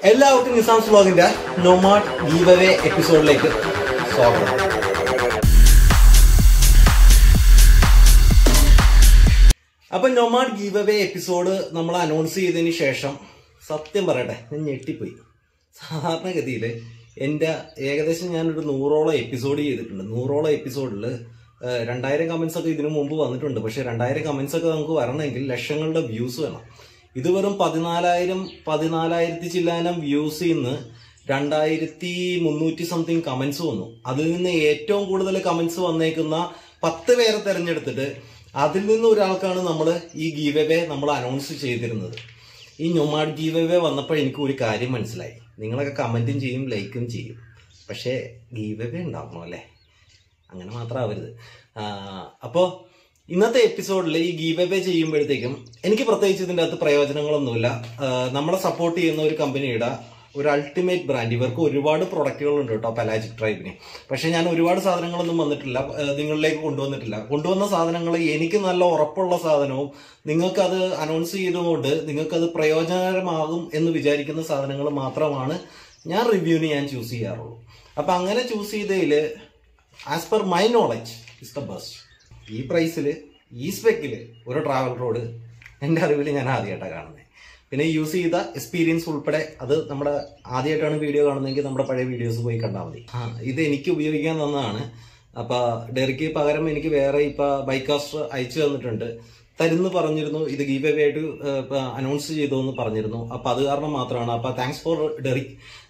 എല്ലാവർക്കും നിസാംസ് വ്ലോഗിന്റെ nomad give away എപ്പിസോഡിലേക്ക് സ്വാഗതം അപ്പൊ നൊമാഡ് ഗീവ് അവേ എപ്പിസോഡ് നമ്മൾ അനൗൺസ് ചെയ്തതിന് ശേഷം സത്യം പറയട്ടെ ഞാൻ ഞെട്ടിപ്പോയി സാധാരണഗതിയിൽ എൻ്റെ ഏകദേശം ഞാനൊരു നൂറോളം എപ്പിസോഡ് ചെയ്തിട്ടുണ്ട് നൂറോളം എപ്പിസോഡിൽ രണ്ടായിരം കമന്റ്സ് ഒക്കെ ഇതിനു മുമ്പ് വന്നിട്ടുണ്ട് പക്ഷെ രണ്ടായിരം കമന്റ്സ് ഒക്കെ നമുക്ക് വരണമെങ്കിൽ ലക്ഷങ്ങളുടെ വ്യൂസ് വേണം ഇത് വെറും പതിനാലായിരം പതിനാലായിരത്തി ചില്ലാനം വ്യൂസ് ഇന്ന് രണ്ടായിരത്തി മുന്നൂറ്റി സംതിങ് കമന്റ്സ് വന്നു അതിൽ നിന്ന് ഏറ്റവും കൂടുതൽ കമന്റ്സ് വന്നേക്കുന്ന പത്ത് പേരെ തെരഞ്ഞെടുത്തിട്ട് അതിൽ നിന്ന് ഒരാൾക്കാണ് നമ്മൾ ഈ ഗീവ് അവേ നമ്മൾ അനൗൺസ് ചെയ്തിരുന്നത് ഈ നൊമാഡ് ഗീവ് അവേ വന്നപ്പോൾ എനിക്ക് ഒരു കാര്യം മനസ്സിലായി നിങ്ങളൊക്കെ കമന്റും ചെയ്യും ലൈക്കും ചെയ്യും പക്ഷേ ഗീവ് അവേ ഉണ്ടാവണം അല്ലേ അങ്ങനെ മാത്രം ആവരുത് അപ്പോൾ ഇന്നത്തെ എപ്പിസോഡിൽ ഈ ഗീവ് അവേ ചെയ്യുമ്പോഴത്തേക്കും എനിക്ക് പ്രത്യേകിച്ച് ഇതിൻ്റെ അകത്ത് പ്രയോജനങ്ങളൊന്നുമില്ല ആ, നമ്മളെ സപ്പോർട്ട് ചെയ്യുന്ന ഒരു കമ്പനിയുടെ ഒരു അൾട്ടിമേറ്റ് ബ്രാൻഡ് ഇവർക്ക് ഒരുപാട് പ്രൊഡക്റ്റുകൾ ഉണ്ട് കേട്ടോ പലാജിക് ട്രൈബിന് പക്ഷെ ഞാൻ ഒരുപാട് സാധനങ്ങളൊന്നും വന്നിട്ടില്ല ആ, നിങ്ങളിലേക്ക് കൊണ്ടുവന്നിട്ടില്ല കൊണ്ടുവന്ന സാധനങ്ങൾ എനിക്ക് നല്ല ഉറപ്പുള്ള സാധനവും നിങ്ങൾക്കത് അനൗൺസ് ചെയ്തുകൊണ്ട് നിങ്ങൾക്കത് പ്രയോജനകരമാകും എന്ന് വിചാരിക്കുന്ന സാധനങ്ങൾ മാത്രമാണ് ഞാൻ റിവ്യൂവിന് ഞാൻ ചൂസ് ചെയ്യാറുള്ളൂ അപ്പം അങ്ങനെ ചൂസ് ചെയ്തതിൽ as per my knowledge is the best ഈ പ്രൈസിൽ ഈ സ്പെക്കിൽ ഒരു ട്രാവൽ റോഡ് എൻ്റെ അറിവിൽ ഞാൻ ആദ്യമായിട്ടാണ് കാണുന്നത് പിന്നെ യൂസ് ചെയ്ത എക്സ്പീരിയൻസ് ഉൾപ്പെടെ അത് നമ്മുടെ ആദ്യമായിട്ടാണ് വീഡിയോ കാണുന്നതെങ്കിൽ നമ്മുടെ പഴയ വീഡിയോസ് പോയി കണ്ടാൽ മതി ആ ഇത് എനിക്ക് ഉപയോഗിക്കാൻ തന്നതാണ് അപ്പൊ ഡെറിക്ക് പകരം എനിക്ക് വേറെ ഇപ്പൊ ബൈക്കാസ്റ്റർ അയച്ചു തന്നിട്ടുണ്ട് തരുന്ന് പറഞ്ഞിരുന്നു ഇത് ഗീവ് അവേ ആയിട്ട് അനൗൺസ് ചെയ്തു എന്ന് പറഞ്ഞിരുന്നു അപ്പൊ അത് കാരണം മാത്രമാണ് അപ്പൊ താങ്ക്സ് ഫോർ ഡെറിക്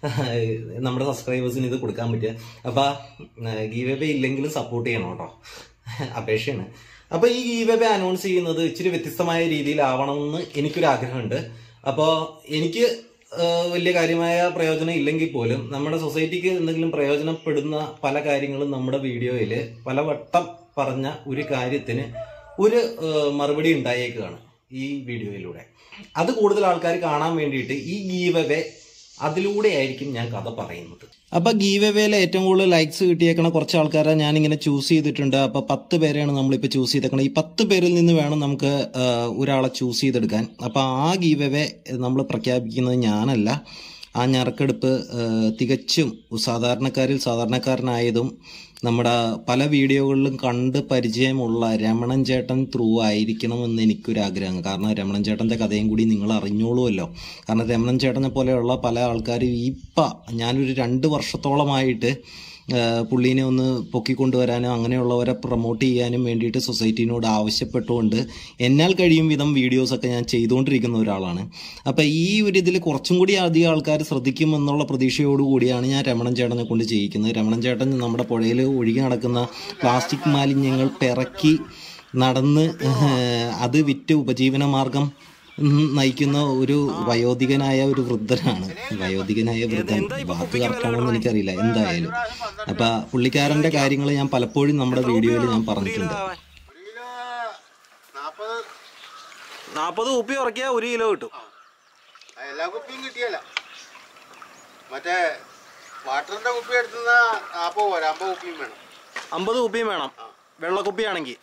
നമ്മുടെ സബ്സ്ക്രൈബേഴ്സിന് ഇത് കൊടുക്കാൻ പറ്റിയ അപ്പൊ ഗീവ് അവേ ഇല്ലെങ്കിലും സപ്പോർട്ട് ചെയ്യണം കേട്ടോ അപേക്ഷയാണ് അപ്പൊ ഈ ഗീവ് അവേ അനൗൺസ് ചെയ്യുന്നത് ഇച്ചിരി വ്യത്യസ്തമായ രീതിയിലാവണമെന്ന് എനിക്കൊരു ആഗ്രഹമുണ്ട് അപ്പോൾ എനിക്ക് ആഹ് വലിയ കാര്യമായ പ്രയോജനം ഇല്ലെങ്കിൽ പോലും നമ്മുടെ സൊസൈറ്റിക്ക് എന്തെങ്കിലും പ്രയോജനപ്പെടുന്ന പല കാര്യങ്ങളും നമ്മുടെ വീഡിയോയിൽ പലവട്ടം പറഞ്ഞ ഒരു കാര്യത്തിന് ഒരു ആഹ് മറുപടി ഉണ്ടായേക്കുകയാണ് ഈ വീഡിയോയിലൂടെ അത് കൂടുതൽ ആൾക്കാർ കാണാൻ വേണ്ടിയിട്ട് ഈ ഗീവ് അവേ അതിലൂടെ ആയിരിക്കും ഞാൻ കഥ പറയുന്നത് അപ്പൊ ഗീവ് അവേയിൽ ഏറ്റവും കൂടുതൽ ലൈക്സ് കിട്ടിയേക്കണ കുറച്ച് ആൾക്കാരെ ഞാൻ ഇങ്ങനെ ചൂസ് ചെയ്തിട്ടുണ്ട് അപ്പൊ പത്ത് പേരെയാണ് നമ്മളിപ്പോ ചൂസ് ചെയ്തേക്കണത് ഈ പത്ത് പേരിൽ നിന്ന് വേണം നമുക്ക് ആ, ഒരാളെ ചൂസ് ചെയ്തെടുക്കാൻ അപ്പൊ ആ ഗീവ് അവേ നമ്മൾ പ്രഖ്യാപിക്കുന്നത് ഞാനല്ല ആ ഞറക്കെടുപ്പ് ആ, തികച്ചും സാധാരണക്കാരിൽ സാധാരണക്കാരനായതും നമ്മുടെ പല വീഡിയോകളിലും കണ്ട് പരിചയമുള്ള രമണൻ ചേട്ടൻ ത്രൂ ആയിരിക്കണമെന്ന് എനിക്കൊരു ആഗ്രഹം കാരണം രമണൻ ചേട്ടൻ്റെ കഥയും കൂടി നിങ്ങൾ അറിഞ്ഞോളുമല്ലോ കാരണം രമണൻ ചേട്ടനെ പോലെയുള്ള പല ആൾക്കാരും ഇപ്പം ഞാനൊരു രണ്ട് വർഷത്തോളമായിട്ട് ആ, പുള്ളീനെ ഒന്ന് പൊക്കിക്കൊണ്ടുവരാനും അങ്ങനെയുള്ളവരെ പ്രൊമോട്ട് ചെയ്യാനും വേണ്ടിയിട്ട് സൊസൈറ്റീനോട് ആവശ്യപ്പെട്ടുകൊണ്ട് എന്നാൽ കഴിയും വിധം വീഡിയോസൊക്കെ ഞാൻ ചെയ്തുകൊണ്ടിരിക്കുന്ന ഒരാളാണ് അപ്പം ഈ ഒരു ഇതിൽ കുറച്ചും കൂടി അധികം ആൾക്കാർ ശ്രദ്ധിക്കും എന്നുള്ള പ്രതീക്ഷയോടുകൂടിയാണ് ഞാൻ രമണൻ ചേട്ടനെ കൊണ്ട് ചെയ്യിക്കുന്നത് രമണൻ ചേട്ടൻ നമ്മുടെ പുഴയിൽ ഒഴുകി നടക്കുന്ന പ്ലാസ്റ്റിക് മാലിന്യങ്ങൾ പിറക്കി നടന്ന് ഏഹ്, അത് വിറ്റ് ഉപജീവന മാർഗം ഉം, നയിക്കുന്ന ഒരു വയോധികനായ ഒരു വൃദ്ധനാണ് വയോധികനായ വൃദ്ധൻ വാക്ക് കറക്റ്റാണെന്ന് എനിക്കറിയില്ല എന്തായാലും അപ്പൊ പുള്ളിക്കാരന്റെ കാര്യങ്ങൾ ഞാൻ പലപ്പോഴും നമ്മുടെ വീഡിയോയിൽ ഞാൻ പറഞ്ഞിട്ടുണ്ട് ഒരു കിലോ നാപ്പത് നാൽപ്പത് കുപ്പി ഉറക്കിയാൽ ഒരു കിലോ കിട്ടും ആ, എല്ലാ കുപ്പിയും കിട്ടിയല്ല മറ്റേ വാട്ടറിന്റെ കുപ്പി എടുത്തുന്ന നാപ്പത് പോരാ അമ്പത് കുപ്പിയും വേണം അമ്പത് കുപ്പിയും വേണം വെള്ളക്കുപ്പിയാണെങ്കിൽ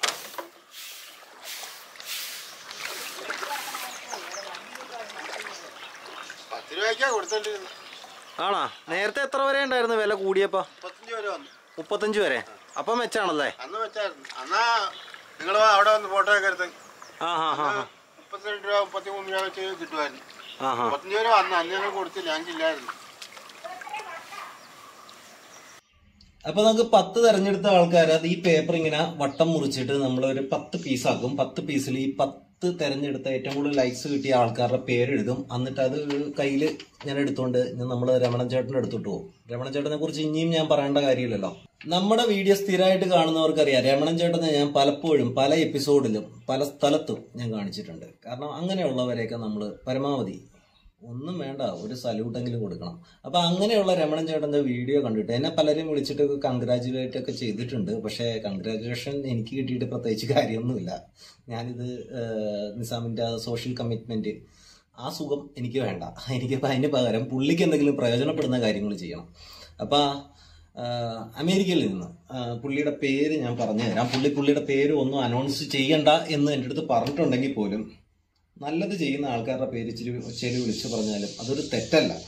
പത്ത് രൂപയ്ക്കാ കൊടുത്തോണ്ടിരുന്നത് ആണാ നേരത്തെ എത്ര വരെ ഉണ്ടായിരുന്നു വില കൂടിയപ്പോ മുപ്പത്തഞ്ച് വരെ വന്നു മുപ്പത്തഞ്ച് വരെ അപ്പം മെച്ചാണല്ലേ അന്ന് വെച്ചായിരുന്നു അന്നാ നിങ്ങൾ അവിടെ വന്ന് ഫോട്ടോ ഒക്കെ എടുത്ത് ആ ഹാ ഹാ മുപ്പത്തിരണ്ട് രൂപ മുപ്പത്തി മൂന്ന് രൂപ വെച്ച് കിട്ടുമായിരുന്നു ആ ഹാ മുപ്പത്തഞ്ച് രൂപ വന്നു അന്ന് ഞങ്ങൾ കൊടുത്തില്ല ഞങ്ങൾക്കില്ലായിരുന്നു അപ്പൊ നമുക്ക് പത്ത് തെരഞ്ഞെടുത്ത ആൾക്കാർ അത് ഈ പേപ്പർ ഇങ്ങനെ വട്ടം മുറിച്ചിട്ട് നമ്മൾ ഒരു പത്ത് പീസാക്കും പത്ത് പീസിൽ ഈ പത്ത് തെരഞ്ഞെടുത്ത ഏറ്റവും കൂടുതൽ ലൈക്സ് കിട്ടിയ ആൾക്കാരുടെ പേരെഴുതും എന്നിട്ട് അത് കയ്യിൽ ഞാൻ എടുത്തുകൊണ്ട് നമ്മൾ രമണൻ ചേട്ടൻ്റെ എടുത്തിട്ട് പോകും രമണൻ ചേട്ടനെ കുറിച്ച് ഇനിയും ഞാൻ പറയേണ്ട കാര്യമില്ലല്ലോ നമ്മുടെ വീഡിയോ സ്ഥിരമായിട്ട് കാണുന്നവർക്കറിയാം രമണൻ ചേട്ടനെ ഞാൻ പലപ്പോഴും പല എപ്പിസോഡിലും പല സ്ഥലത്തും ഞാൻ കാണിച്ചിട്ടുണ്ട് കാരണം അങ്ങനെയുള്ളവരെയൊക്കെ നമ്മൾ പരമാവധി ഒന്നും വേണ്ട ഒരു സല്യൂട്ടെങ്കിലും കൊടുക്കണം അപ്പൊ അങ്ങനെയുള്ള രമണൻ ചേട്ടന്റെ വീഡിയോ കണ്ടിട്ട് എന്നെ പലരും വിളിച്ചിട്ട് കൺഗ്രാജുലേറ്റ് ഒക്കെ ചെയ്തിട്ടുണ്ട് പക്ഷേ കൺഗ്രാജുലേഷൻ എനിക്ക് കിട്ടിയിട്ട് പ്രത്യേകിച്ച് കാര്യമൊന്നുമില്ല ഞാനിത് ഏഹ്, നിസാമിന്റെ സോഷ്യൽ കമ്മിറ്റ്മെന്റ് ആ സുഖം എനിക്ക് വേണ്ട എനിക്ക് അതിന് പകരം പുള്ളിക്ക് എന്തെങ്കിലും പ്രയോജനപ്പെടുന്ന കാര്യങ്ങൾ ചെയ്യണം അപ്പൊ ആഹ്, അമേരിക്കയിൽ നിന്ന് ആഹ്, പുള്ളിയുടെ പേര് ഞാൻ പറഞ്ഞു തരാം പുള്ളി പുള്ളിയുടെ പേര് ഒന്നും അനൗൺസ് ചെയ്യണ്ട എന്ന് എൻ്റെ അടുത്ത് പറഞ്ഞിട്ടുണ്ടെങ്കിൽ പോലും നല്ലത് ചെയ്യുന്ന ആൾക്കാരുടെ പേര് ഇച്ചിരി ചെലി വിളിച്ചു പറഞ്ഞാലും അതൊരു തെറ്റല്ല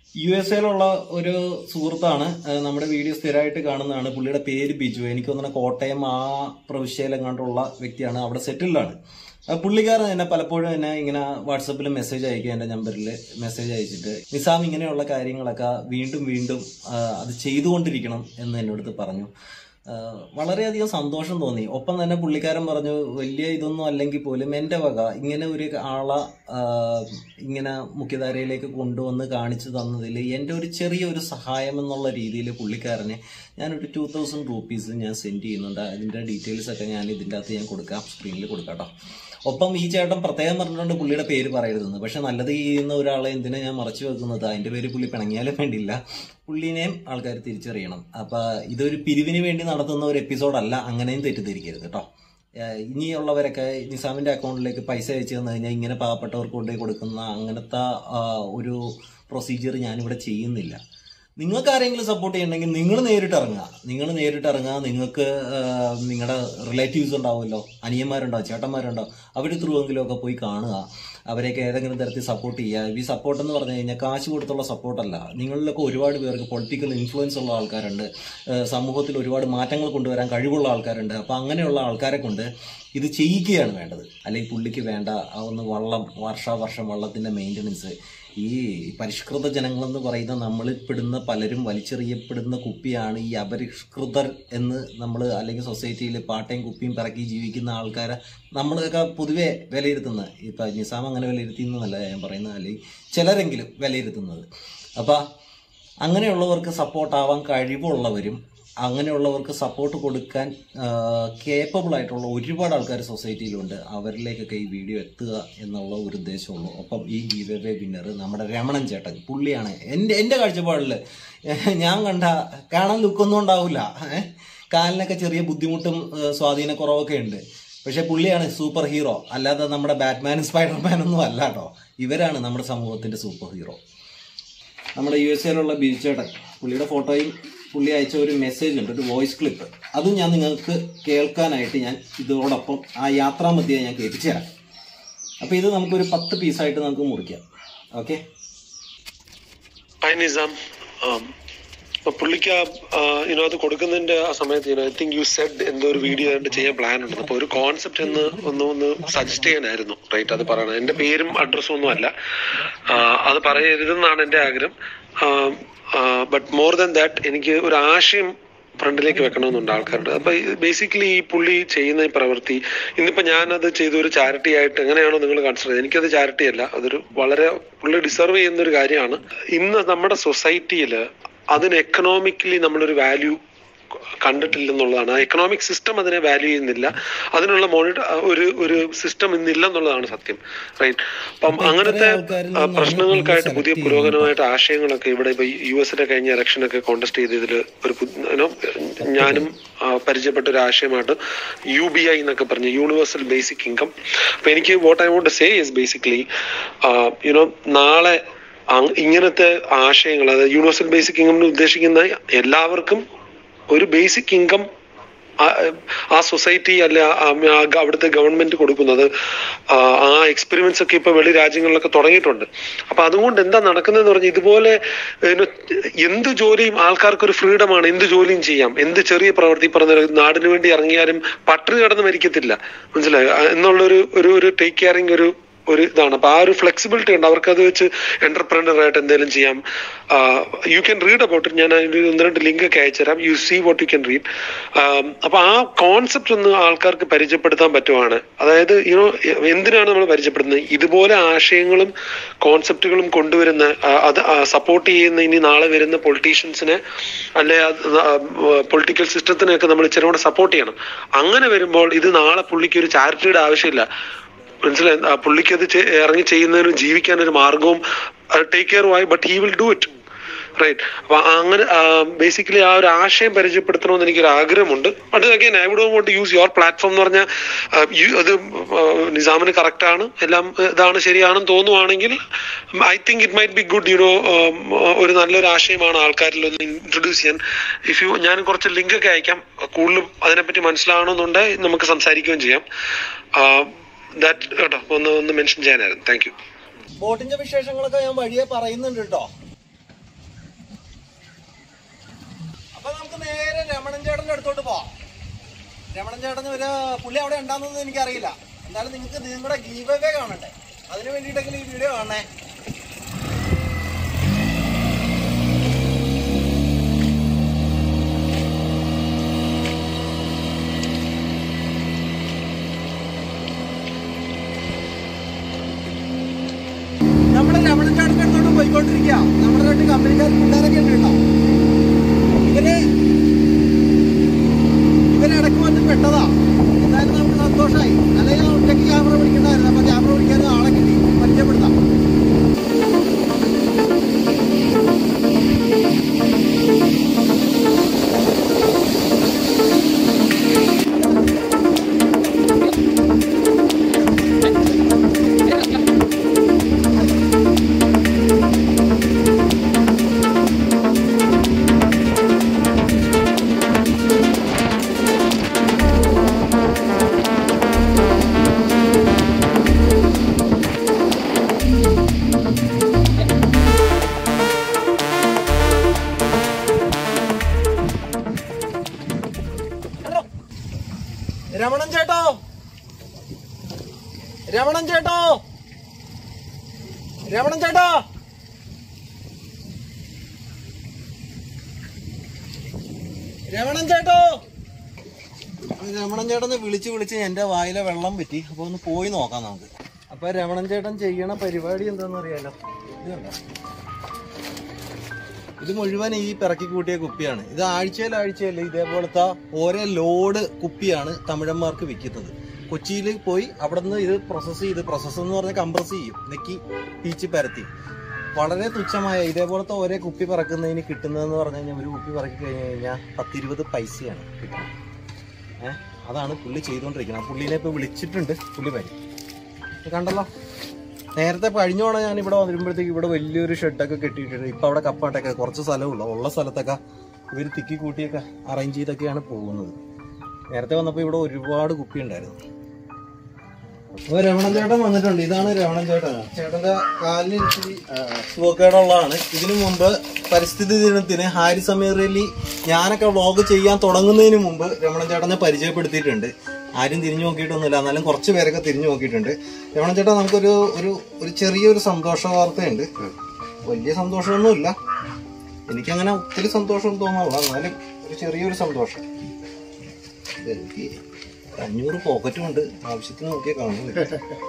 യു എസ് എയിലുള്ള ഒരു സുഹൃത്താണ് ഏഹ് നമ്മുടെ വീഡിയോ സ്ഥിരമായിട്ട് കാണുന്നതാണ് പുള്ളിയുടെ പേര് ബിജു എനിക്ക് തോന്നുന്ന കോട്ടയം ആ പ്രവിശ്യയിലെങ്ങാണ്ടുള്ള വ്യക്തിയാണ് അവിടെ സെറ്റിൽഡാണ് ആ പുള്ളിക്കാരൻ എന്നെ പലപ്പോഴും എന്നെ ഇങ്ങനെ വാട്സപ്പിൽ മെസ്സേജ് അയക്കും എൻ്റെ നമ്പറിൽ മെസ്സേജ് അയച്ചിട്ട് നിസാം ഇങ്ങനെയുള്ള കാര്യങ്ങളൊക്കെ വീണ്ടും വീണ്ടും ആ, അത് ചെയ്തുകൊണ്ടിരിക്കണം എന്ന് എന്നോടത്ത് പറഞ്ഞു ആഹ് വളരെയധികം സന്തോഷം തോന്നി ഒപ്പം തന്നെ പുള്ളിക്കാരൻ പറഞ്ഞു വലിയ ഇതൊന്നും അല്ലെങ്കിൽ പോലും എൻ്റെ വക ഇങ്ങനെ ഒരു ആളെ ആഹ് ഇങ്ങനെ മുഖ്യധാരയിലേക്ക് കൊണ്ടുവന്ന് കാണിച്ചു തന്നതിൽ എൻ്റെ ഒരു ചെറിയ ഒരു സഹായം എന്നുള്ള രീതിയിൽ പുള്ളിക്കാരന് ഞാനൊരു ടു തൗസൻഡ് റുപ്പീസ് ഞാൻ സെൻഡ് ചെയ്യുന്നുണ്ട് അതിൻ്റെ ഡീറ്റെയിൽസ് ഒക്കെ ഞാൻ ഇതിൻ്റെ അകത്ത് ഞാൻ കൊടുക്കാം സ്ക്രീനിൽ കൊടുക്കാം കേട്ടോ ഒപ്പം ഈ ചേട്ടൻ പ്രത്യേകം പറഞ്ഞിട്ടുണ്ട് പുള്ളിയുടെ പേര് പറയരുതെന്ന് പക്ഷെ നല്ലത് ചെയ്യുന്ന ഒരാളെ എന്തിനാ ഞാൻ മറച്ചു വെക്കുന്നത് അതിന്റെ പേര് പുള്ളി പിണങ്ങിയാലും വേണ്ടിയില്ല പുള്ളിനെയും ആൾക്കാർ തിരിച്ചറിയണം അപ്പൊ ഇതൊരു പിരിവിന് വേണ്ടി നടത്തുന്ന ഒരു എപ്പിസോഡല്ല അങ്ങനെയും തെറ്റിദ്ധരിക്കരുത് കേട്ടോ ഏഹ് ഇനിയുള്ളവരൊക്കെ നിസാമിന്റെ അക്കൗണ്ടിലേക്ക് പൈസ അയച്ചു തന്നു കഴിഞ്ഞാൽ ഇങ്ങനെ പാവപ്പെട്ടവർക്ക് കൊണ്ടുപോയി കൊടുക്കുന്ന അങ്ങനത്തെ ആ, ഒരു പ്രൊസീജിയർ ഞാനിവിടെ ചെയ്യുന്നില്ല നിങ്ങൾക്ക് ആരെങ്കിലും സപ്പോർട്ട് ചെയ്യണമെങ്കിൽ നിങ്ങൾ നേരിട്ട് ഇറങ്ങുക നിങ്ങൾ നേരിട്ട് ഇറങ്ങുക നിങ്ങൾക്ക് നിങ്ങളുടെ റിലേറ്റീവ്സ് ഉണ്ടാവുമല്ലോ അനിയന്മാരുണ്ടാവും ചേട്ടന്മാരുണ്ടാവും അവർ ത്രൂവെങ്കിലും ഒക്കെ പോയി കാണുക അവരെയൊക്കെ ഏതെങ്കിലും തരത്തിൽ സപ്പോർട്ട് ചെയ്യുക ഈ സപ്പോർട്ട് എന്ന് പറഞ്ഞു കഴിഞ്ഞാൽ കാശ് കൊടുത്തുള്ള സപ്പോർട്ടല്ല നിങ്ങളിലൊക്കെ ഒരുപാട് പേർക്ക് പൊളിറ്റിക്കൽ ഇൻഫ്ലുവൻസ് ഉള്ള ആൾക്കാരുണ്ട് ഏഹ് സമൂഹത്തിൽ ഒരുപാട് മാറ്റങ്ങൾ കൊണ്ടുവരാൻ കഴിവുള്ള ആൾക്കാരുണ്ട് അപ്പോൾ അങ്ങനെയുള്ള ആൾക്കാരെ കൊണ്ട് ഇത് ചെയ്യിക്കുകയാണ് വേണ്ടത് അല്ലെങ്കിൽ പുള്ളിക്ക് വേണ്ട ആ ഒന്ന് വള്ളം വർഷാവർഷം വള്ളത്തിൻ്റെ മെയിൻ്റനൻസ് ഈ പരിഷ്കൃത ജനങ്ങളെന്ന് പറയുന്ന നമ്മളിൽ പെടുന്ന പലരും വലിച്ചെറിയപ്പെടുന്ന കുപ്പിയാണ് ഈ അപരിഷ്കൃതർ എന്ന് നമ്മൾ അല്ലെങ്കിൽ സൊസൈറ്റിയിൽ പാട്ടയും കുപ്പിയും പിറക്കി ജീവിക്കുന്ന ആൾക്കാരെ നമ്മളൊക്കെ പൊതുവെ വിലയിരുത്തുന്നത് ഇപ്പം നിസാം അങ്ങനെ വിലയിരുത്തുന്നതല്ല ഞാൻ പറയുന്നത് അല്ലെങ്കിൽ ചിലരെങ്കിലും വിലയിരുത്തുന്നത് അപ്പം അങ്ങനെയുള്ളവർക്ക് സപ്പോർട്ടാവാൻ കഴിവുള്ളവരും അങ്ങനെയുള്ളവർക്ക് സപ്പോർട്ട് കൊടുക്കാൻ കേപ്പബിൾ ആയിട്ടുള്ള ഒരുപാട് ആൾക്കാർ സൊസൈറ്റിയിലുണ്ട് അവരിലേക്കൊക്കെ ഈ വീഡിയോ എത്തുക എന്നുള്ള ഒരു ഉദ്ദേശമുള്ളൂ ഒപ്പം ഈ ഗീവ് അവേ വിന്നർ നമ്മുടെ രമണൻ ചേട്ടൻ പുള്ളിയാണ് എൻ്റെ എൻ്റെ കാഴ്ചപ്പാടിൽ ഞാൻ കണ്ട കാണാൻ ലുക്കൊന്നും ഉണ്ടാവില്ല ഏഹ് കാലിനൊക്കെ ചെറിയ ബുദ്ധിമുട്ടും ഏഹ് സ്വാധീനക്കുറവൊക്കെ ഉണ്ട് പക്ഷെ പുള്ളിയാണ് സൂപ്പർ ഹീറോ അല്ലാതെ നമ്മുടെ ബാറ്റ്മാനും സ്പൈഡർമാനും ഒന്നും അല്ല കേട്ടോ ഇവരാണ് നമ്മുടെ സമൂഹത്തിന്റെ സൂപ്പർ ഹീറോ നമ്മുടെ യു എസ് എയിലുള്ള ബിജുചേട്ടൻ പുള്ളിയുടെ ഫോട്ടോയും പുള്ളി അയച്ച ഒരു മെസ്സേജ് ഉണ്ട് ഒരു വോയിസ് ക്ലിപ്പ് അതും ഞാൻ നിങ്ങൾക്ക് കേൾക്കാനായിട്ട് ഞാൻ ഇതോടൊപ്പം ആ യാത്രാമധ്യേ ഞാൻ കേൾപ്പിച്ചു തരാം അപ്പോൾ ഇത് നമുക്കൊരു പത്ത് പീസായിട്ട് നമുക്ക് മുറിക്കാം ഓക്കെ ഹായ് നിസാം ആം, അപ്പൊ പുള്ളിക്ക് ആ, ആ, ഇനോ അത് കൊടുക്കുന്നതിന്റെ ആ സമയത്ത് ഐ തിങ്ക് യു സെഡ് എന്തോ ഒരു വീഡിയോ ആയിട്ട് ചെയ്യാൻ പ്ലാൻ ഉണ്ട് അപ്പൊ ഒരു കോൺസെപ്റ്റ് എന്ന് ഒന്ന് ഒന്ന് സജസ്റ്റ് ചെയ്യാനായിരുന്നു റൈറ്റ് അത് പറയണം എന്റെ പേരും അഡ്രസ്സും ഒന്നും അല്ല ആ, അത് പറയരുതെന്നാണ് എന്റെ ആഗ്രഹം ബട്ട് മോർ ദാൻ ദാറ്റ് എനിക്ക് ഒരു ആശയം ഫ്രണ്ടിലേക്ക് വെക്കണമെന്നുണ്ട് ആൾക്കാരുടെ അപ്പൊ ബേസിക്കലി ഈ പുള്ളി ചെയ്യുന്ന ഈ പ്രവൃത്തി ഇന്നിപ്പോ ഞാനത് ചെയ്ത ഒരു ചാരിറ്റി ആയിട്ട് എങ്ങനെയാണോ നിങ്ങൾ കൺസിഡർ ചെയ്തത് എനിക്കത് ചാരിറ്റി അല്ല അതൊരു വളരെ പുള്ളി ഡിസർവ് ചെയ്യുന്ന ഒരു കാര്യമാണ് ഇന്ന് നമ്മുടെ സൊസൈറ്റിയിൽ അതിന് എക്കണോമിക്കലി നമ്മളൊരു വാല്യൂ കണ്ടിട്ടില്ലെന്നുള്ളതാണ് ആ എക്കണോമിക് സിസ്റ്റം അതിനെ വാല്യൂ ചെയ്യുന്നില്ല അതിനുള്ള മോണിറ്റർ ഒരു ഒരു സിസ്റ്റം ഇന്നില്ല എന്നുള്ളതാണ് സത്യം റൈറ്റ് അപ്പം അങ്ങനത്തെ ആൾക്കാരിൽ ആ, നിന്നാണ് പ്രശ്നങ്ങൾക്കായിട്ട് നമ്മൾ പുതിയ select പുരോഗമനമായിട്ട് ആശയങ്ങളൊക്കെ ഇവിടെ ഇപ്പൊ യു എസിന്റെ കഴിഞ്ഞ ഇലക്ഷനൊക്കെ കോണ്ടസ്റ്റ് ചെയ്തതിൽ ഒരു പു- you know, ഞാനും ആ, പരിചയപ്പെട്ട ഒരു ആശയമായിട്ട് യു ബി ഐ എന്നൊക്കെ പറഞ്ഞ് യൂണിവേഴ്സൽ ബേസിക് ഇൻകം അപ്പൊ എനിക്ക് what I want say is basically you know നാളെ അങ് ഇങ്ങനത്തെ ആശയങ്ങൾ അതായത് യൂണിവേഴ്സൽ ബേസിക് ഇൻകം എന്ന് ഉദ്ദേശിക്കുന്ന എല്ലാവർക്കും ഒരു ബേസിക് ഇൻകം ആ സൊസൈറ്റി അല്ലെ ആ- ആ ഗ- അവിടുത്തെ ഗവൺമെന്റ് കൊടുക്കുന്നത് ആ ആ എക്സ്പെരിമെന്റ്സ് ഒക്കെ ഇപ്പൊ വെളി രാജ്യങ്ങളിലൊക്കെ തുടങ്ങിയിട്ടുണ്ട് അപ്പൊ അതുകൊണ്ട് എന്താ നടക്കുന്നതെന്ന് പറഞ്ഞാൽ ഇതുപോലെ ഏഹ്, എന്ത് ജോലിയും ആൾക്കാർക്ക് ഒരു ഫ്രീഡമാണ് എന്ത് ജോലിയും ചെയ്യാം എന്ത് ചെറിയ പ്രവൃത്തി പറഞ്ഞ പോലെ നാടിന് വേണ്ടി ഇറങ്ങിയാലും പട്ടിണി കിടന്ന് മരിക്കത്തില്ല മനസ്സിലായോ ആ, എന്നുള്ളൊരു ഒരു ഒരു ടേക്ക് കെയറിങ് ഒരു ഒരു ഇതാണ് അപ്പൊ ആ ഒരു ഫ്ലെക്സിബിലിറ്റി ഉണ്ട് അവർക്ക് അത് വെച്ച് എന്റർപ്രണർ ആയിട്ട് എന്തെങ്കിലും ചെയ്യാം you can read about it ഞാൻ അതിന്റെ ഒന്ന് രണ്ട് ലിങ്ക് ഒക്കെ അയച്ചുതരാം you see what you can read അപ്പൊ ആ കോൺസെപ്റ്റ് ഒന്ന് ആൾക്കാർക്ക് പരിചയപ്പെടുത്താൻ പറ്റുവാണ് അതായത് യുനോ എന്തിനാണ് നമ്മൾ പരിചയപ്പെടുന്നത് ഇതുപോലെ ആശയങ്ങളും കോൺസെപ്റ്റുകളും കൊണ്ടുവരുന്ന ആ, അത് സപ്പോർട്ട് ചെയ്യുന്ന ഇനി നാളെ വരുന്ന പൊളിറ്റീഷ്യൻസിനെ അല്ലെ പൊളിറ്റിക്കൽ സിസ്റ്റത്തിനെയൊക്കെ നമ്മൾ ഇച്ചിരി കൂടെ സപ്പോർട്ട് ചെയ്യണം അങ്ങനെ വരുമ്പോൾ ഇത് നാളെ പുള്ളിക്ക് ഒരു ചാരിറ്റിയുടെ ആവശ്യമില്ല മനസ്സിലായി ആ പുള്ളിക്ക് അത് ചെ- ഇറങ്ങി ചെയ്യുന്നതിനും ജീവിക്കാൻ ഒരു മാർഗവും ടേക്ക് കെയർ ആയി but he will do it right അപ്പൊ അങ്ങനെ ബേസിക്കലി ആ ഒരു ആശയം പരിചയപ്പെടുത്തണമെന്ന് എനിക്കൊരു ആഗ്രഹമുണ്ട് but again I would want use your platform എന്ന് പറഞ്ഞാൽ അത് ആ, നിസാമിന് കറക്റ്റ് ആണ് എല്ലാം ഇതാണ് ശരിയാണെന്ന് തോന്നുവാണെങ്കിൽ I think it might be good you know ഒരു നല്ലൊരു ആശയമാണ് ആൾക്കാരിൽ ഒന്ന് ഇൻട്രൊഡ്യൂസ് ചെയ്യാൻ ഇഫ് യു ഞാൻ കുറച്ച് ലിങ്ക് ഒക്കെ അയക്കാം കൂടുതൽ അതിനെപ്പറ്റി മനസ്സിലാവണമെന്നുണ്ടെങ്കിൽ നമുക്ക് സംസാരിക്കുകയും ചെയ്യാം ദാറ്റ് കേട്ടോ ഒന്ന് ഒന്ന് മെൻഷൻ ചെയ്യാനായിരുന്നു താങ്ക് യു ബോട്ടിന്റെ വിശേഷങ്ങളൊക്കെ ഞാൻ വഴിയെ പറയുന്നുണ്ട് കേട്ടോ നേരെ രമണൻ ചേട്ടന്റെ അടുത്തോട്ട് പോവാം രമണൻ ചേട്ടന് ഒരു പുള്ളി അവിടെ ഉണ്ടാകുന്നത് എനിക്കറിയില്ല എന്തായാലും നിങ്ങൾക്ക് നിങ്ങളുടെ ഗീവേ കാണണ്ടേ അതിന് വേണ്ടിയിട്ടെങ്കിലും ഈ വീഡിയോ കാണണേ നമ്മുടെ രമണൻ ചേട്ടന്റെ അടുത്തോട്ട് പോയിക്കൊണ്ടിരിക്കുക നമ്മുടെ രണ്ട് കമ്പനിക്കാർ പിള്ളേരൊക്കെ ഉണ്ട് കേട്ടോ ഇവര് ഇവരിടയ്ക്ക് വന്ന് പെട്ടതാ എന്തായാലും നമുക്ക് സന്തോഷമായി അല്ലെങ്കിൽ ഞാൻ ഒറ്റയ്ക്ക് ക്യാമറ പിടിക്കണ്ടായിരുന്നു അപ്പൊ ക്യാമറ പിടിക്കാൻ ആളെ കിട്ടി പരിചയപ്പെടുത്താം രമണൻ ചേട്ടോ രമണൻ ചേട്ടോ രമണൻ ചേട്ടോ രമണൻ ചേട്ടോ രമണൻ ചേട്ടനെ വിളിച്ച് വിളിച്ച് എന്റെ വായിലെ വെള്ളം പറ്റി അപ്പൊ ഒന്ന് പോയി നോക്കാം നമുക്ക് അപ്പൊ രമണൻ ചേട്ടൻ ചെയ്യണ പരിപാടി എന്താന്ന് അറിയാലോ ഇത് കണ്ടോ ഇത് മുഴുവൻ ഈ പിറക്കി കൂട്ടിയ കുപ്പിയാണ് ഇത് ആഴ്ചയിൽ ആഴ്ചയിൽ ഇതേപോലത്തെ ഓരോ ലോഡ് കുപ്പിയാണ് തമിഴന്മാർക്ക് വിൽക്കുന്നത് കൊച്ചിയിൽ പോയി അവിടെ നിന്ന് ഇത് പ്രോസസ്സ് ചെയ്ത് പ്രോസസ്സ് എന്ന് പറഞ്ഞാൽ കംപ്രസ് ചെയ്യും നെക്കി പീച്ച് പരത്തി വളരെ തുച്ഛമായ ഇതേപോലത്തെ ഓരോ കുപ്പി പറക്കുന്നതിന് കിട്ടുന്നതെന്ന് പറഞ്ഞു കഴിഞ്ഞാൽ ഒരു കുപ്പി പറക്കി കഴിഞ്ഞ് കഴിഞ്ഞാൽ പത്തിരുപത് പൈസയാണ് കിട്ടുന്നത് ഏഹ് അതാണ് പുള്ളി ചെയ്തുകൊണ്ടിരിക്കുന്നത് ആ പുള്ളിനെ ഇപ്പോൾ വിളിച്ചിട്ടുണ്ട് പുള്ളി വരും ഇത് കണ്ടല്ലോ നേരത്തെ കഴിഞ്ഞോണം ഞാൻ ഇവിടെ വരുമ്പോഴത്തേക്ക് ഇവിടെ വലിയൊരു ഷെഡൊക്കെ കെട്ടിയിട്ടുണ്ട് ഇപ്പൊ അവിടെ കപ്പാട്ടൊക്കെ കുറച്ച് സ്ഥലമുള്ള ഉള്ള സ്ഥലത്തൊക്കെ ഇവർ തിക്കി കൂട്ടിയൊക്കെ അറേഞ്ച് ചെയ്തൊക്കെയാണ് പോകുന്നത് നേരത്തെ വന്നപ്പോൾ ഇവിടെ ഒരുപാട് കുപ്പി ഉണ്ടായിരുന്നു അപ്പൊ രമണൻ ചേട്ടൻ വന്നിട്ടുണ്ട് ഇതാണ് രമണൻ ചേട്ടൻ ചേട്ടന്റെ കാലിന് ഇച്ചിരി സുഖക്കേടുള്ളതാണ് ഇതിനു മുമ്പ് പരിസ്ഥിതി ദിനത്തിന് ഹാരി സമീർ അലി ഞാനൊക്കെ വ്ളോഗ് ചെയ്യാൻ തുടങ്ങുന്നതിന് മുമ്പ് രമണൻ ചേട്ടനെ പരിചയപ്പെടുത്തിയിട്ടുണ്ട് ആരും തിരിഞ്ഞു നോക്കിയിട്ടൊന്നുമില്ല എന്നാലും കുറച്ച് പേരൊക്കെ തിരിഞ്ഞു നോക്കിയിട്ടുണ്ട് രമണൻ ചേട്ടാ നമുക്കൊരു ഒരു ഒരു ചെറിയൊരു സന്തോഷ വാർത്തയുണ്ട് വലിയ സന്തോഷമൊന്നുമില്ല എനിക്കങ്ങനെ ഒത്തിരി സന്തോഷം തോന്നാറില്ല എന്നാലും ഒരു ചെറിയൊരു സന്തോഷം എനിക്ക് അഞ്ഞൂറ് പോക്കറ്റും ഉണ്ട് ആവശ്യത്തിന് നോക്കിയാൽ കാണുന്നില്ല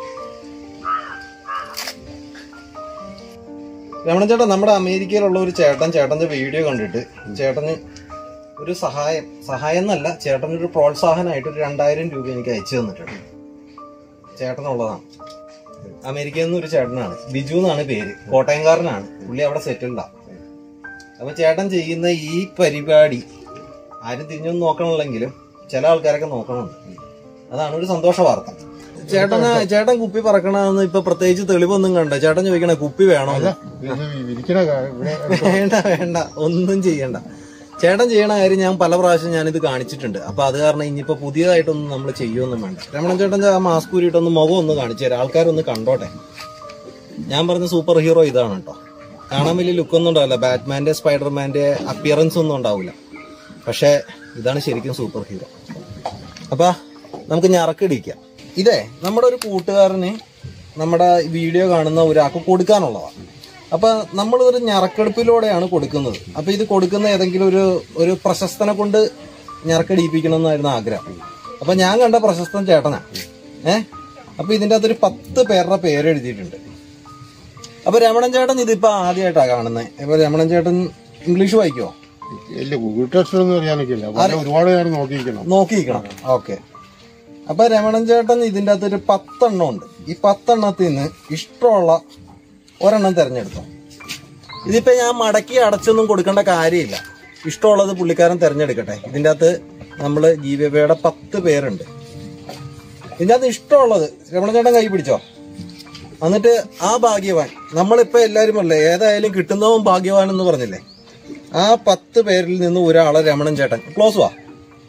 രമണ ചേട്ടാ നമ്മുടെ അമേരിക്കയിലുള്ള ഒരു ചേട്ടൻ ചേട്ടന്റെ വീഡിയോ കണ്ടിട്ട് ചേട്ടന് ഒരു സഹായം സഹായം എന്നല്ല ചേട്ടനൊരു പ്രോത്സാഹനമായിട്ട് ഒരു രണ്ടായിരം രൂപ എനിക്ക് അയച്ചു തന്നിട്ടുണ്ട് ചേട്ടനുള്ളതാണ് അമേരിക്കയിൽ നിന്ന് ഒരു ചേട്ടനാണ് ബിജു എന്നാണ് പേര് കോട്ടയംകാരനാണ് പുള്ളി അവിടെ സെറ്റിൽഡാ അപ്പൊ ചേട്ടൻ ചെയ്യുന്ന ഈ പരിപാടി ആരും തിരിഞ്ഞൊന്നും നോക്കണില്ലെങ്കിലും ചില ആൾക്കാരൊക്കെ നോക്കണുണ്ട് അതാണ് ഒരു സന്തോഷ വാർത്ത ചേട്ടന് ചേട്ടൻ കുപ്പി പറക്കണമെന്ന് ഇപ്പൊ പ്രത്യേകിച്ച് തെളിവൊന്നും കണ്ട ചേട്ടൻ ചോദിക്കണ കുപ്പി വേണോ ഇരിക്കണ ഇവിടെ വേണ്ട വേണ്ട ഒന്നും ചെയ്യണ്ട ചേട്ടൻ ചെയ്യണ കാര്യം ഞാൻ പല പ്രാവശ്യം ഞാനിത് കാണിച്ചിട്ടുണ്ട് അപ്പൊ അത് കാരണം ഇനിയിപ്പോ പുതിയതായിട്ടൊന്നും നമ്മൾ ചെയ്യുമൊന്നും വേണ്ട രമണൻ ചേട്ടന്റെ ആ മാസ്ക് ഊരിയിട്ടൊന്ന് മുഖം ഒന്ന് കാണിച്ചു തരാം ആൾക്കാരൊന്ന് കണ്ടോട്ടെ ഞാൻ പറഞ്ഞ സൂപ്പർ ഹീറോ ഇതാണ് കേട്ടോ കാണാൻ വലിയ ലുക്കൊന്നും ഉണ്ടാവില്ല ബാറ്റ്മാന്റെ സ്പൈഡർമാന്റെ അപ്പിയറൻസ് ഒന്നും ഉണ്ടാവില്ല പക്ഷെ ഇതാണ് ശരിക്കും സൂപ്പർ ഹീറോ അപ്പൊ നമുക്ക് ഞറക്കിടിക്കാം ഇതേ നമ്മുടെ ഒരു കൂട്ടുകാരന് നമ്മുടെ വീഡിയോ കാണുന്ന ഒരാൾക്ക് കൊടുക്കാനുള്ളതാണ് അപ്പൊ നമ്മൾ ഒരു ഞറക്കെടുപ്പിലൂടെയാണ് കൊടുക്കുന്നത് അപ്പൊ ഇത് കൊടുക്കുന്ന ഏതെങ്കിലും ഒരു ഒരു പ്രശസ്തനെ കൊണ്ട് ഞറക്കടിയിപ്പിക്കണം എന്നായിരുന്നു ആഗ്രഹം അപ്പൊ ഞാൻ കണ്ട പ്രശസ്തൻ ചേട്ടനാ ഏ അപ്പൊ ഇതിന്റെ അകത്തൊരു പത്ത് പേരുടെ പേര് എഴുതിയിട്ടുണ്ട് അപ്പൊ രമണൻ ചേട്ടൻ ഇതിപ്പോ ആദ്യമായിട്ടാ കാണുന്നത് അപ്പൊ രമണൻ ചേട്ടൻ ഇംഗ്ലീഷ് വായിക്കുമോ ഇല്ല ഗൂഗിൾ ടെസ്റ്റ് ഒന്നും അറിയാനൊക്കെയില്ല വളരെ ഒരുപാട് നേരം നോക്കിയിരിക്കണം നോക്കിയിരിക്കണം ഓക്കെ അപ്പൊ രമണൻ ചേട്ടൻ ഇതിന്റെ അകത്ത് ഒരു പത്തെണ്ണം ഉണ്ട് ഈ പത്തെണ്ണത്തിൽ നിന്ന് ഇഷ്ടമുള്ള ഒരെണ്ണം തിരഞ്ഞെടുത്തോ ഇതിപ്പോ ഞാൻ മടക്കി അടച്ചൊന്നും കൊടുക്കേണ്ട കാര്യമില്ല ഇഷ്ടമുള്ളത് പുള്ളിക്കാരൻ തിരഞ്ഞെടുക്കട്ടെ ഇതിന്റെ അകത്ത് നമ്മള് ജീവയുടെ പത്ത് പേരുണ്ട് ഇതിന്റെ അകത്ത് ഇഷ്ടമുള്ളത് രമണൻ ചേട്ടൻ കൈ പിടിച്ചോ എന്നിട്ട് ആ ഭാഗ്യവാൻ നമ്മളിപ്പോ എല്ലാരും അല്ലേ ഏതായാലും കിട്ടുന്നവൻ ഭാഗ്യവാൻ എന്ന് പറഞ്ഞില്ലേ ആ പത്ത് പേരിൽ നിന്ന് ഒരാളെ രമണൻ ചേട്ടൻ ക്ലോസ് വാ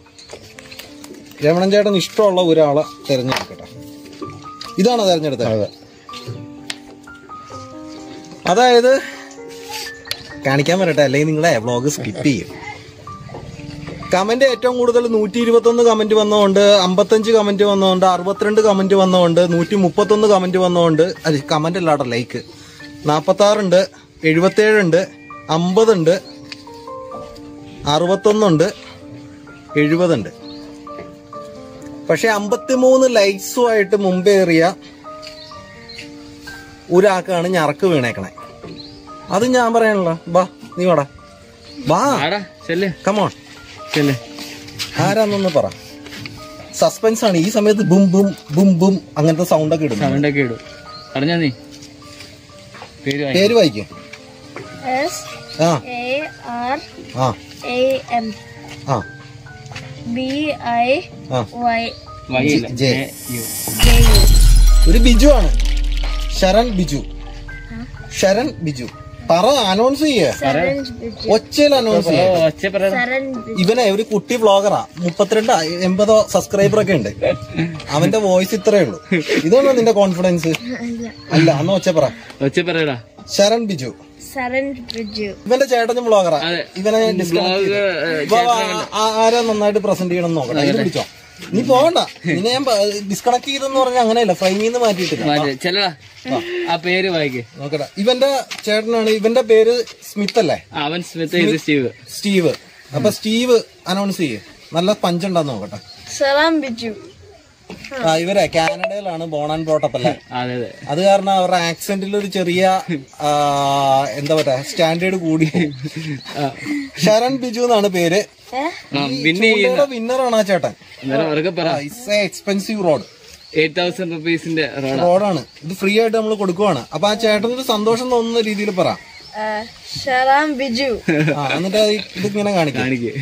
രമണൻ ചേട്ടൻ ഇഷ്ടമുള്ള ഒരാളെ തിരഞ്ഞെടുക്കട്ടെ ഇതാണോ തിരഞ്ഞെടുത്തത് അതായത് കാണിക്കാൻ വരട്ടെ അല്ലെങ്കിൽ നിങ്ങളെ വ്ളോഗ് സ്കിപ്പ് ചെയ്യും കമന്റ് ഏറ്റവും കൂടുതൽ നൂറ്റി ഇരുപത്തൊന്ന് കമന്റ് വന്നതുകൊണ്ട് അമ്പത്തഞ്ച് കമന്റ് വന്നതുകൊണ്ട് അറുപത്തിരണ്ട് കമന്റ് വന്നതുകൊണ്ട് നൂറ്റി മുപ്പത്തൊന്ന് കമന്റ് വന്നതുകൊണ്ട് അല്ല കമന്റ് അല്ലാട്ടോ ലൈക്ക് നാൽപ്പത്തി ആറുണ്ട് എഴുപത്തേഴുണ്ട് അമ്പതുണ്ട് അറുപത്തൊന്നുണ്ട് എഴുപതുണ്ട് പക്ഷെ അമ്പത്തിമൂന്ന് ലൈക്സുമായിട്ട് മുമ്പേറിയ ഒരാൾക്കാണ് ഞറക്ക് വീണേക്കണേ അത് ഞാൻ പറയാനുള്ള ബാ നീ വാടാ വാ ആടാ ചെല്ല് കമോൺ ചെല്ല് ആരാന്നൊന്ന് പറ സസ്പെൻസ് ആണ് ഈ സമയത്ത് ബും ബും ബും ബും അങ്ങനത്തെ സൗണ്ട് ഒക്കെ ഇടുന്നു സൗണ്ടൊക്കെ ഇടും പറഞ്ഞാ നീ പേര് വായി പേര് വായിക്കും S ആ A R ആ A M ആ B I ആ Y വൈയില്ല J. J, U. J U. ഒരു ബിജു ആണ് ശരൺ ബിജു ശരൺ ബിജു പറ അനൗൺസ് ചെയ്യേ Saran Biju. ഒച്ചയിൽ അനൗൺസ് ഓ ചെയ്യേ ഒച്ച പറ Saran Biju. ഇവനെ ഒരു കുട്ടി വ്ളോഗറാ മുപ്പത്തിരണ്ട് എൺപതോ സബ്സ്ക്രൈബർ ഒക്കെ ഉണ്ട് അവന്റെ വോയിസ് ഇത്രേ ഉള്ളൂ ഇതാണോ നിന്റെ കോൺഫിഡൻസ് അല്ല അന്ന് ഒച്ച പറ ഒച്ച പറയടാ ശരൺ ബിജു Saran Biju. ഇവന്റെ ചേട്ടനും വ്ളോഗറാ അതെ. ഇവനെ disconnect Vlog, ചെയ്തു. ഏ, വാ, വാ, ആ- ആരാ നന്നായിട്ട് പ്രസന്റ് ചെയ്യണം എന്ന് നോക്കട്ടെ ഇത് പിടിച്ചോ നീ പോകണ്ട നിന്നെ ഞാൻ ഡിസ്കണക്ട് ചെയ്തെന്ന് പറഞ്ഞാൽ അങ്ങനെയല്ല ഫ്രെയിമിൽ നിന്ന് മാറ്റിയിട്ടില്ല മാറ്റ് ചെല്ലടാ ആ പേര് വായിക്ക് നോക്കട്ടെ ഇവന്റെ ചേട്ടനാണ് ഇവന്റെ പേര് സ്മിത്ത് അല്ലേ ആ, അവൻ സ്മിത്ത് ഇത് സ്റ്റീവ് സ്റ്റീവ് അപ്പൊ സ്റ്റീവ് അനൗൺസ് ചെയ്യ് നല്ല പഞ്ചുണ്ടാന്ന് നോക്കട്ടെ Saran Biju. ആ ഇവരെ കാനഡയിലാണ് ബോൺ ആൻഡ് ബ്രോട്ടപ്പ് അല്ലേ അതെ അതെ അത് കാരണം അവരുടെ ആക്സെന്റിൽ ഒരു ചെറിയ ആ, എന്താ പറയാ സ്റ്റാൻഡേർഡ് കൂടി ആ, ശരൺ ബിജു എന്നാണ് പേര് Eh? ആ പിന്നെ ചെയ്യുന്ന വിന്നറാണ് ആ ചേട്ടൻ അന്നേരം അവർക്ക് പറ it's a expensive rod eight thousand റുപ്പീസിന്റെ റോഡാ റോഡാണ് ഇത് ഫ്രീ ആയിട്ട് നമ്മൾ കൊടുക്കുവാണ് അപ്പൊ ആ ചേട്ടനൊരു സന്തോഷം തോന്നുന്ന രീതിയിൽ പറ Uh, Saran Biju. ആ എന്നിട്ട് അത് ഇതിങ്ങനെ കാണിക്കാം കാണിക്ക്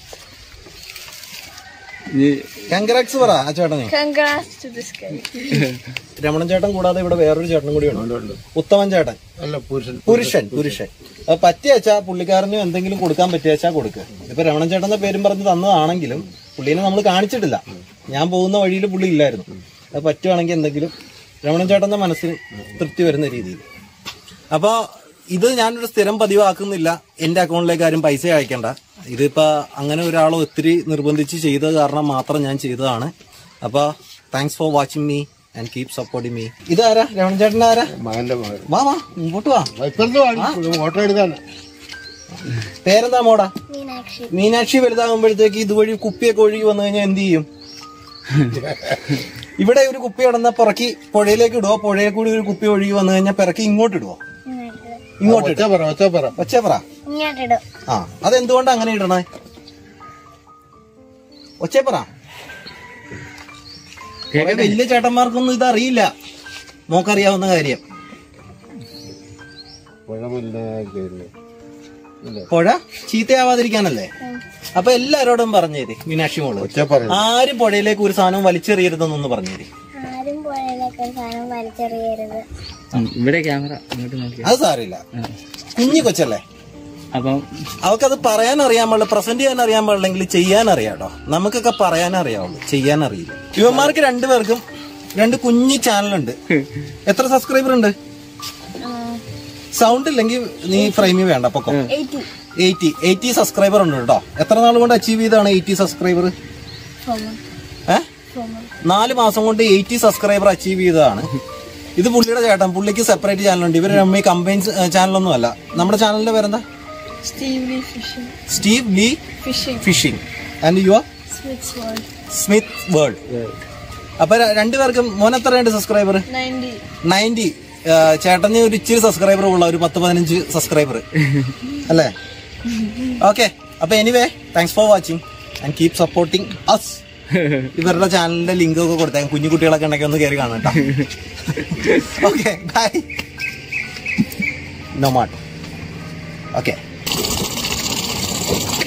നീ കങ്കറാക്സ് പറ ആ ചേട്ടന് Congrats to this guy. Ramanan ചേട്ടൻ കൂടാതെ ഇവിടെ വേറൊരു ചേട്ടനും കൂടിയാണ് ഉത്തമൻ ചേട്ടൻ അല്ല പുരുഷൻ പുരുഷൻ പുരുഷൻ അത് പറ്റിയച്ചാ പുള്ളിക്കാരന് എന്തെങ്കിലും കൊടുക്കാൻ പറ്റിയച്ചാ കൊടുക്കുക ഇപ്പൊ രമണൻ ചേട്ടന്റെ പേരും പറഞ്ഞ് തന്നതാണെങ്കിലും പുള്ളീനെ നമ്മൾ കാണിച്ചിട്ടില്ല ഞാൻ പോകുന്ന വഴിയിൽ പുള്ളി ഇല്ലായിരുന്നു അത് പറ്റുവാണെങ്കിൽ എന്തെങ്കിലും രമണൻ ചേട്ടന്റെ മനസ്സിന് തൃപ്തി വരുന്ന രീതിയിൽ അപ്പൊ ഇത് ഞാനൊരു സ്ഥിരം പതിവാക്കുന്നില്ല എന്റെ അക്കൗണ്ടിലേക്ക് ആരും പൈസ അയക്കണ്ട ഇതിപ്പോ അങ്ങനെ ഒരാൾ ഒത്തിരി നിർബന്ധിച്ച് ചെയ്തത് കാരണം മാത്രം ഞാൻ ചെയ്തതാണ് അപ്പൊ thanks for watching me and keep supporting me ഇതാരാ രമണൻ ചേട്ടൻ ആരാ മകന്റെ മകൻ വാ വാ മുമ്പോട്ട് വാ ഇപ്പഴത്തെ ഫോട്ടോ എടുത്താണ് പേരെന്താ മോടാ Meenakshi. മീനാക്ഷി വലുതാകുമ്പോഴത്തേക്ക് ഇതുവഴി കുപ്പിയൊക്കെ ഒഴുകി വന്നു കഴിഞ്ഞാൽ എന്ത് ചെയ്യും ഇവിടെ ഒരു കുപ്പി കിടന്ന പിറക്കി പുഴയിലേക്ക് ഇടുവോ പുഴയിൽ കൂടി ഒരു കുപ്പി ഒഴുകി വന്നു കഴിഞ്ഞാൽ പിറക്കി ഇങ്ങോട്ട് ഇടുവോ ഇങ്ങോട്ട് ഒച്ച ഇടും പറ ഒച്ച പറ ഒച്ച പറ ഇങ്ങോട്ടിടും ആ അതെന്തുകൊണ്ടാ അങ്ങനെ ഇടണേ ഒച്ച പറ കുറെ വലിയ ചേട്ടന്മാർക്കൊന്നും ഇത് അറിയില്ല മോക്കറിയാവുന്ന കാര്യം പുഴമില്ല പുഴ ചീത്തയാവാതിരിക്കാനല്ലേ അപ്പൊ എല്ലാരോടും പറഞ്ഞേര് മീനാക്ഷി മോള് ഒച്ച പറ ആരും പുഴയിലേക്ക് ഒരു സാധനം വലിച്ചെറിയരുതെന്നൊന്ന് പറഞ്ഞേര് ആരും പുഴയിലേക്ക് ഒരു സാധനം വലിച്ചെറിയരുത് ഉം, ഇവിടെ ക്യാമറ അങ്ങോട്ട് നോക്കിയ അത് സാരില്ല കുഞ്ഞു കൊച്ചല്ലേ അപ്പം അവക്കത് പറയാൻ അറിയാൻ പാടില്ല പ്രസന്റ് ചെയ്യാൻ അറിയാൻ പാടില്ലെങ്കിൽ ചെയ്യാൻ അറിയാട്ടോ നമുക്കൊക്കെ പറയാൻ അറിയാവുള്ളൂ ചെയ്യാൻ അറിയില്ല ഇവന്മാർക്ക് രണ്ടുപേർക്കും രണ്ട് കുഞ്ഞു ചാനലുണ്ട് എത്ര സബ്സ്ക്രൈബർ ഉണ്ട് സൗണ്ട് ഇല്ലെങ്കിൽ നീ ഫ്രെയിമിൽ വേണ്ട പൊക്കോ എയ്റ്റി എയ്റ്റി എയ്റ്റി സബ്സ്ക്രൈബർ ഉണ്ട് കേട്ടോ എത്ര നാൾ കൊണ്ട് അച്ചീവ് ചെയ്താണ് എയ്റ്റി സബ്സ്ക്രൈബർ ഏ നാല് മാസം കൊണ്ട് എയ്റ്റി സബ്സ്ക്രൈബർ അച്ചീവ് ചെയ്തതാണ് ഇത് പുള്ളിയുടെ ചേട്ടൻ പുള്ളിക്ക് സെപ്പറേറ്റ് ചാനലുണ്ട് ഇവർ നമ്മ കമ്പൈൻ ചാനലൊന്നും അല്ല നമ്മുടെ ചാനലിന്റെ പേരെന്താ Steve Lee fishing Steve Lee fishing fishing and your Smith's world Smith world അപ്പൊ ര- രണ്ടുപേർക്കും മോൻ എത്രയുണ്ട് സബ്സ്ക്രൈബർ നയൻറ്റി നയൻറ്റി ചേട്ടന് ഒരു ഇച്ചിരി സബ്സ്ക്രൈബർ ഉള്ള ഒരു പത്ത് പതിനഞ്ച് സബ്സ്ക്രൈബർ അല്ലേ ഓക്കെ അപ്പൊ anyway thanks for watching and keep supporting us ഇവരുടെ ചാനലിന്റെ ലിങ്ക് ഒക്കെ കൊടുത്തേക്കാം കുഞ്ഞു കുട്ടികളൊക്കെ ഉണ്ടെങ്കിൽ ഒന്ന് കയറി കാണാം കേട്ടോ ഓക്കെ ബൈ നൊമാട്ട് ഓക്കെ